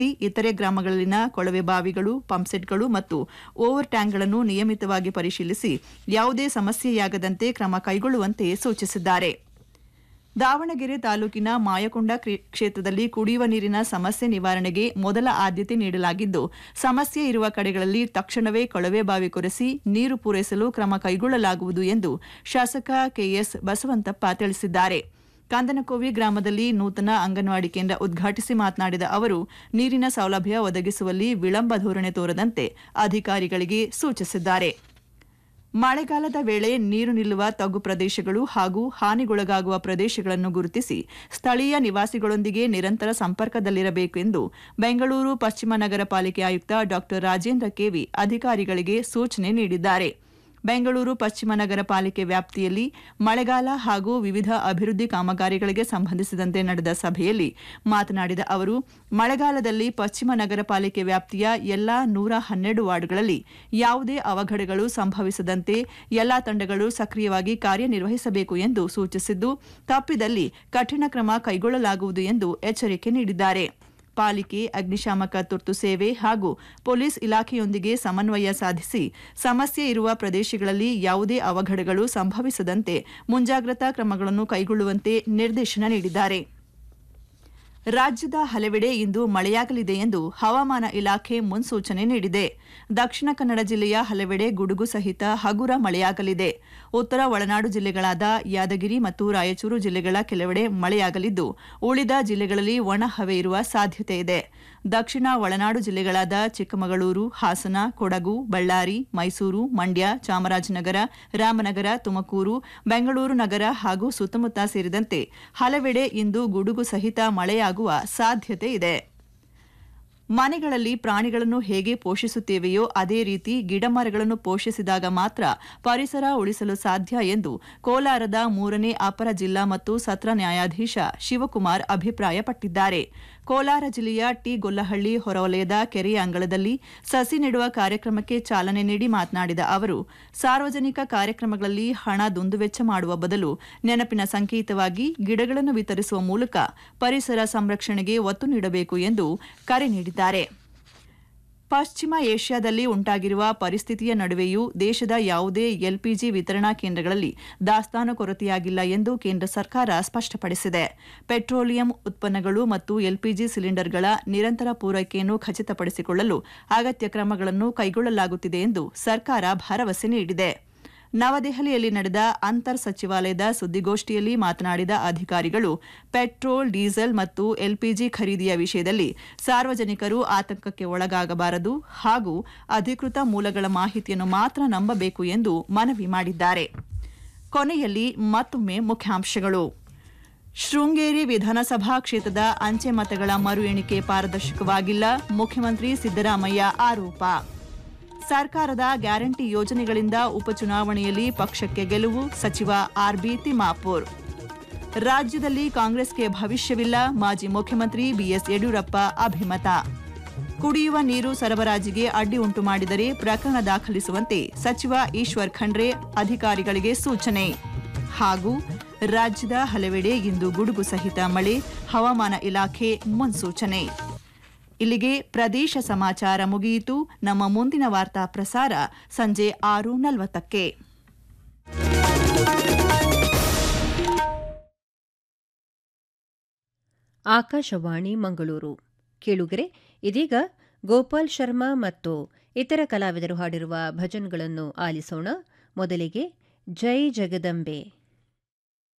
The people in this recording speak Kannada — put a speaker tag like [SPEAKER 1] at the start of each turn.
[SPEAKER 1] ಇತರೆ ಗ್ರಾಮಗಳಲ್ಲಿನ ಕೊಳವೆ ಬಾವಿಗಳು ಪಂಪ್ಸೆಟ್ಗಳು ಮತ್ತು ಓವರ್ ಟ್ಯಾಂಕ್ಗಳನ್ನು ನಿಯಮಿತವಾಗಿ ಪರಿಶೀಲಿಸಿ ಯಾವುದೇ ಸಮಸ್ಯೆಯಾಗದಂತೆ ಕ್ರಮ ಕೈಗೊಳ್ಳುವಂತೆ ಸೂಚಿಸಿದ್ದಾರೆ ದಾವಣಗೆರೆ ತಾಲೂಕಿನ ಮಾಯಕೊಂಡ ಕ್ರಿ- ಕ್ಷೇತ್ರದಲ್ಲಿ ಕುಡಿಯುವ ನೀರಿನ ಸಮಸ್ಯೆ ನಿವಾರಣೆಗೆ ಮೊದಲ ಆದ್ಯತೆ ನೀಡಲಾಗಿದ್ದು ಸಮಸ್ಯೆ ಇರುವ ಕಡೆಗಳಲ್ಲಿ ತಕ್ಷಣವೇ ಕೊಳವೆ ಬಾವಿ ಕೊರೆಸಿ ನೀರು ಪೂರೈಸಲು ಕ್ರಮ ಕೈಗೊಳ್ಳಲಾಗುವುದು ಎಂದು ಶಾಸಕ ಕೆಎಸ್ ಬಸವಂತಪ್ಪ ತಿಳಿಸಿದ್ದಾರೆ ಕಾಂದನಕೋವಿ ಗ್ರಾಮದಲ್ಲಿ ನೂತನ ಅಂಗನವಾಡಿ ಕೇಂದ್ರ ಉದ್ಘಾಟಿಸಿ ಮಾತನಾಡಿದ ಅವರು ನೀರಿನ ಸೌಲಭ್ಯ ಒದಗಿಸುವಲ್ಲಿ ವಿಳಂಬ ಧೋರಣೆ ತೋರದಂತೆ ಅಧಿಕಾರಿಗಳಿಗೆ ಸೂಚಿಸಿದ್ದಾರೆ ಮಳೆಗಾಲದ ವೇಳೆ ನೀರು ನಿಲ್ಲುವ ತಗ್ಗು ಪ್ರದೇಶಗಳು ಹಾಗೂ ಹಾನಿಗೊಳಗಾಗುವ ಪ್ರದೇಶಗಳನ್ನು ಗುರುತಿಸಿ ಸ್ಥಳೀಯ ನಿವಾಸಿಗಳೊಂದಿಗೆ ನಿರಂತರ ಸಂಪರ್ಕದಲ್ಲಿರಬೇಕು ಎಂದು ಬೆಂಗಳೂರು ಪಶ್ಚಿಮ ನಗರ ಪಾಲಿಕೆ ಆಯುಕ್ತ ಡಾ ರಾಜೇಂದ್ರ ಕೆವಿ ಅಧಿಕಾರಿಗಳಿಗೆ ಸೂಚನೆ ನೀಡಿದ್ದಾರೆ ಬೆಂಗಳೂರು ಪಶ್ಚಿಮ ನಗರ ಪಾಲಿಕೆ ವ್ಯಾಪ್ತಿಯಲ್ಲಿ ಮಳೆಗಾಲ ಹಾಗೂ ವಿವಿಧ ಅಭಿವೃದ್ಧಿ ಕಾಮಗಾರಿಗಳಿಗೆ ಸಂಬಂಧಿಸಿದಂತೆ ನಡೆದ ಸಭೆಯಲ್ಲಿ ಮಾತನಾಡಿದ ಅವರು ಮಳೆಗಾಲದಲ್ಲಿ ಪಶ್ಚಿಮ ನಗರ ಪಾಲಿಕೆ ವ್ಯಾಪ್ತಿಯ ಎಲ್ಲಾ ನೂರ ಹನ್ನೆರಡು ವಾರ್ಡ್ಗಳಲ್ಲಿ ಯಾವುದೇ ಅವಘಡಗಳು ಸಂಭವಿಸದಂತೆ ಎಲ್ಲಾ ತಂಡಗಳು ಸಕ್ರಿಯವಾಗಿ ಕಾರ್ಯನಿರ್ವಹಿಸಬೇಕು ಎಂದು ಸೂಚಿಸಿದ್ದು ತಪ್ಪಿದಲ್ಲಿ ಕಠಿಣ ಕ್ರಮ ಕೈಗೊಳ್ಳಲಾಗುವುದು ಎಂದು ಎಚ್ಚರಿಕೆ ನೀಡಿದ್ದಾರೆ ಪಾಲಿಕೆ ಅಗ್ನಿಶಾಮಕ ತುರ್ತು ಸೇವೆ ಹಾಗೂ ಪೊಲೀಸ್ ಇಲಾಖೆಯೊಂದಿಗೆ ಸಮನ್ವಯ ಸಾಧಿಸಿ ಸಮಸ್ಯೆ ಇರುವ ಪ್ರದೇಶಗಳಲ್ಲಿ ಯಾವುದೇ ಅವಘಡಗಳು ಸಂಭವಿಸದಂತೆ ಮುಂಜಾಗ್ರತಾ ಕ್ರಮಗಳನ್ನು ಕೈಗೊಳ್ಳುವಂತೆ ನಿರ್ದೇಶನ ನೀಡಿದ್ದಾರೆ ರಾಜ್ಯದ ಹಲವೆಡೆ ಇಂದು ಮಳೆಯಾಗಲಿದೆ ಎಂದು ಹವಾಮಾನ ಇಲಾಖೆ ಮುನ್ಸೂಚನೆ ನೀಡಿದೆ ದಕ್ಷಿಣ ಕನ್ನಡ ಜಿಲ್ಲೆಯ ಹಲವೆಡೆ ಗುಡುಗು ಸಹಿತ ಹಗುರ ಮಳೆಯಾಗಲಿದೆ ಉತ್ತರ ಒಳನಾಡು ಜಿಲ್ಲೆಗಳಾದ ಯಾದಗಿರಿ ಮತ್ತು ರಾಯಚೂರು ಜಿಲ್ಲೆಗಳ ಕೆಲವೆಡೆ ಮಳೆಯಾಗಲಿದ್ದು ಉಳಿದ ಜಿಲ್ಲೆಗಳಲ್ಲಿ ಒಣ ಹವೆ ಇರುವ ಸಾಧ್ಯತೆ ಇದೆ ದಕ್ಷಿಣ ಒಳನಾಡು ಜಿಲ್ಲೆಗಳಾದ ಚಿಕ್ಕಮಗಳೂರು ಹಾಸನ ಕೊಡಗು ಬಳ್ಳಾರಿ ಮೈಸೂರು ಮಂಡ್ಯ ಚಾಮರಾಜನಗರ ರಾಮನಗರ ತುಮಕೂರು ಬೆಂಗಳೂರು ನಗರ ಹಾಗೂ ಸುತ್ತಮುತ್ತ ಸೇರಿದಂತೆ ಹಲವೆಡೆ ಇಂದು ಗುಡುಗು ಸಹಿತ ಮಳೆಯಾಗುವ ಸಾಧ್ಯತೆ ಇದೆ ಮನೆಗಳಲ್ಲಿ ಪ್ರಾಣಿಗಳನ್ನು ಹೇಗೆ ಪೋಷಿಸುತ್ತೇವೆಯೋ ಅದೇ ರೀತಿ ಗಿಡಮರಗಳನ್ನು ಪೋಷಿಸಿದಾಗ ಮಾತ್ರ ಪರಿಸರ ಉಳಿಸಲು ಸಾಧ್ಯ ಎಂದು ಕೋಲಾರದ ಮೂರನೇ ಅಪರ ಜಿಲ್ಲಾ ಮತ್ತು ಸತ್ರ ನ್ಯಾಯಾಧೀಶ ಶಿವಕುಮಾರ್ ಅಭಿಪ್ರಾಯಪಟ್ಟಿದ್ದಾರೆ ಕೋಲಾರ ಜಿಲ್ಲೆಯ ಟಿ ಗೊಲ್ಲಹಳ್ಳಿ ಹೊರವಲಯದ ಕೆರೆಯ ಅಂಗಳದಲ್ಲಿ ಸಸಿ ನೆಡುವ ಕಾರ್ಯಕ್ರಮಕ್ಕೆ ಚಾಲನೆ ನೀಡಿ ಮಾತನಾಡಿದ ಅವರು ಸಾರ್ವಜನಿಕ ಕಾರ್ಯಕ್ರಮಗಳಲ್ಲಿ ಹಣ ದುಂದುವೆಚ್ಚ ಮಾಡುವ ಬದಲು ನೆನಪಿನ ಸಂಕೇತವಾಗಿ ಗಿಡಗಳನ್ನು ವಿತರಿಸುವ ಮೂಲಕ ಪರಿಸರ ಸಂರಕ್ಷಣೆಗೆ ಒತ್ತು ನೀಡಬೇಕು ಎಂದು ಕರೆ ನೀಡಿದ್ದಾರೆ ಪಶ್ಚಿಮ ಏಷ್ಯಾದಲ್ಲಿ ಉಂಟಾಗಿರುವ ಪರಿಸ್ಥಿತಿಯ ನಡುವೆಯೂ ದೇಶದ ಯಾವುದೇ ಎಲ್ಪಿಜಿ ವಿತರಣಾ ಕೇಂದ್ರಗಳಲ್ಲಿ ದಾಸ್ತಾನು ಕೊರತೆಯಾಗಿಲ್ಲ ಎಂದು ಕೇಂದ್ರ ಸರ್ಕಾರ ಸ್ಪಷ್ಟಪಡಿಸಿದೆ ಪೆಟ್ರೋಲಿಯಂ ಉತ್ಪನ್ನಗಳು ಮತ್ತು ಎಲ್ಪಿಜಿ ಸಿಲಿಂಡರ್ಗಳ ನಿರಂತರ ಪೂರೈಕೆಯನ್ನು ಖಚಿತಪಡಿಸಿಕೊಳ್ಳಲು ಅಗತ್ಯ ಕ್ರಮಗಳನ್ನು ಕೈಗೊಳ್ಳಲಾಗುತ್ತಿದೆ ಎಂದು ಸರ್ಕಾರ ಭರವಸೆ ನೀಡಿದೆ ನವದೆಹಲಿಯಲ್ಲಿ ನಡೆದ ಅಂತರ್ ಸಚಿವಾಲಯದ ಸುದ್ದಿಗೋಷ್ಠಿಯಲ್ಲಿ ಮಾತನಾಡಿದ ಅಧಿಕಾರಿಗಳು ಪೆಟ್ರೋಲ್ ಡೀಸೆಲ್ ಮತ್ತು ಎಲ್ಪಿಜಿ ಖರೀದಿಯ ವಿಷಯದಲ್ಲಿ ಸಾರ್ವಜನಿಕರು ಆತಂಕಕ್ಕೆ ಒಳಗಾಗಬಾರದು ಹಾಗೂ ಅಧಿಕೃತ ಮೂಲಗಳ ಮಾಹಿತಿಯನ್ನು ಮಾತ್ರ ನಂಬಬೇಕು ಎಂದು ಮನವಿ ಮಾಡಿದ್ದಾರೆ ಕೊನೆಯಲ್ಲಿ ಮತ್ತೊಮ್ಮೆ ಮುಖ್ಯಾಂಶಗಳು ಶೃಂಗೇರಿ ವಿಧಾನಸಭಾ ಕ್ಷೇತ್ರದ ಅಂಚೆ ಮತಗಳ ಮರು ಎಣಿಕೆ ಪಾರದರ್ಶಕವಾಗಿಲ್ಲ ಮುಖ್ಯಮಂತ್ರಿ ಸಿದ್ದರಾಮಯ್ಯ ಆರೋಪ ಸರ್ಕಾರದ ಗ್ಯಾರಂಟಿ ಯೋಜನೆಗಳಿಂದ ಉಪಚುನಾವಣೆಯಲ್ಲಿ ಪಕ್ಷಕ್ಕೆ ಗೆಲುವು ಸಚಿವ ಆರ್ಬಿ ತಿಮ್ಮಾಪುರ್ ರಾಜ್ಯದಲ್ಲಿ ಕಾಂಗ್ರೆಸ್ಗೆ ಭವಿಷ್ಯವಿಲ್ಲ ಮಾಜಿ ಮುಖ್ಯಮಂತ್ರಿ ಬಿಎಸ್ ಯಡಿಯೂರಪ್ಪ ಅಭಿಮತ ಕುಡಿಯುವ ನೀರು ಸರಬರಾಜಿಗೆ ಅಡ್ಡಿ ಉಂಟು ಮಾಡಿದರೆ ಪ್ರಕರಣ ದಾಖಲಿಸುವಂತೆ ಸಚಿವ ಈಶ್ವರ್ ಖಂಡ್ರೆ ಅಧಿಕಾರಿಗಳಿಗೆ ಸೂಚನೆ ಹಾಗೂ ರಾಜ್ಯದ ಹಲವೆಡೆ ಇಂದು ಗುಡುಗು ಸಹಿತ ಮಳೆ ಹವಾಮಾನ ಇಲಾಖೆ ಮುನ್ಸೂಚನೆ ಇಲ್ಲಿಗೆ ಪ್ರದೇಶ ಸಮಾಚಾರ ಮುಗಿಯಿತು ನಮ್ಮ ಮುಂದಿನ ವಾರ್ತಾ ಪ್ರಸಾರ ಸಂಜೆ ಆರು ನಲವತ್ತಕ್ಕೆ
[SPEAKER 2] ಆಕಾಶವಾಣಿ ಮಂಗಳೂರು ಕೇಳುಗರೆ ಇದೀಗ ಗೋಪಾಲ್ ಶರ್ಮಾ ಮತ್ತು ಇತರ ಕಲಾವಿದರು ಹಾಡಿರುವ ಭಜನ್ಗಳನ್ನು ಆಲಿಸೋಣ ಮೊದಲಿಗೆ ಜೈ ಜಗದಂಬೆ